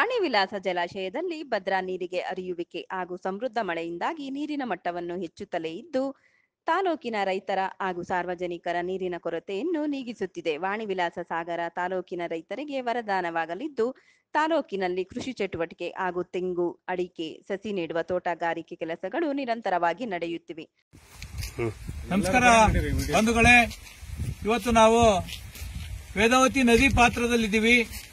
ವಾಣಿ ವಿಲಾಸ ಜಲಾಶಯದಲ್ಲಿ ಭದ್ರಾ ನೀರಿಗೆ ಹರಿಯುವಿಕೆ ಹಾಗೂ ಸಮೃದ್ಧ ಮಳೆಯಿಂದಾಗಿ ನೀರಿನ ಮಟ್ಟವನ್ನು ಹೆಚ್ಚುತ್ತಲೇ ಇದ್ದು ತಾಲೂಕಿನ ರೈತರ ಹಾಗೂ ಸಾರ್ವಜನಿಕರ ನೀರಿನ ಕೊರತೆಯನ್ನು ನೀಗಿಸುತ್ತಿದೆ ವಾಣಿ ವಿಲಾಸ ಸಾಗರ ತಾಲೂಕಿನ ರೈತರಿಗೆ ವರದಾನವಾಗಲಿದ್ದು ತಾಲೂಕಿನಲ್ಲಿ ಕೃಷಿ ಚಟುವಟಿಕೆ ಹಾಗೂ ತೆಂಗು ಅಡಿಕೆ ಸಸಿ ನೆಡುವ ತೋಟಗಾರಿಕೆ ಕೆಲಸಗಳು ನಿರಂತರವಾಗಿ ನಡೆಯುತ್ತಿವೆ ನಮಸ್ಕಾರ ಬಂಧುಗಳೇ ಇವತ್ತು ನಾವು ವೇದಾವತಿ ನದಿ ಪಾತ್ರದಲ್ಲಿದ್ದೀವಿ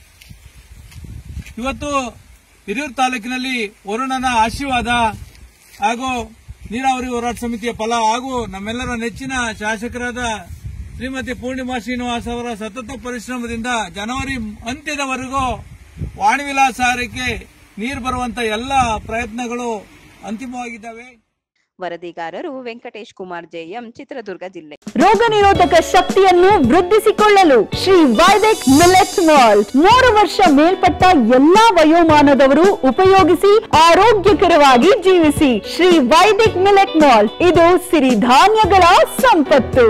ಇವತ್ತು ಹಿರಿಯೂರು ತಾಲೂಕಿನಲ್ಲಿ ವರುಣನ ಆಶೀರ್ವಾದ ಹಾಗೂ ನೀರಾವರಿ ಹೋರಾಟ ಸಮಿತಿಯ ಫಲ ಹಾಗೂ ನಮ್ಮೆಲ್ಲರ ನೆಚ್ಚಿನ ಶಾಸಕರಾದ ಶ್ರೀಮತಿ ಪೂರ್ಣಿಮಾ ಶ್ರೀನಿವಾಸ್ ಅವರ ಸತತ ಪರಿಶ್ರಮದಿಂದ ಜನವರಿ ಅಂತ್ಯದವರೆಗೂ ವಾಣಿವಿಲಾಸಾರಕ್ಕೆ ನೀರು ಬರುವಂತ ಎಲ್ಲ ಪ್ರಯತ್ನಗಳು ಅಂತಿಮವಾಗಿದ್ದಾವೆ ವರದಿಗಾರರು ವೆಂಕಟೇಶ್ ಕುಮಾರ್ ಜೆಎಂ ಚಿತ್ರದುರ್ಗ ಜಿಲ್ಲೆ ರೋಗ ನಿರೋಧಕ ಶಕ್ತಿಯನ್ನು ವೃದ್ಧಿಸಿಕೊಳ್ಳಲು ಶ್ರೀ ವೈದಿಕ್ ಮಿಲೆಟ್ ಮಾಲ್ಟ್ ಮೂರು ವರ್ಷ ಮೇಲ್ಪಟ್ಟ ಎಲ್ಲಾ ವಯೋಮಾನದವರು ಉಪಯೋಗಿಸಿ ಆರೋಗ್ಯಕರವಾಗಿ ಜೀವಿಸಿ ಶ್ರೀ ವೈದಿಕ್ ಮಿಲೆಟ್ ಮಾಲ್ಟ್ ಇದು ಸಿರಿಧಾನ್ಯಗಳ ಸಂಪತ್ತು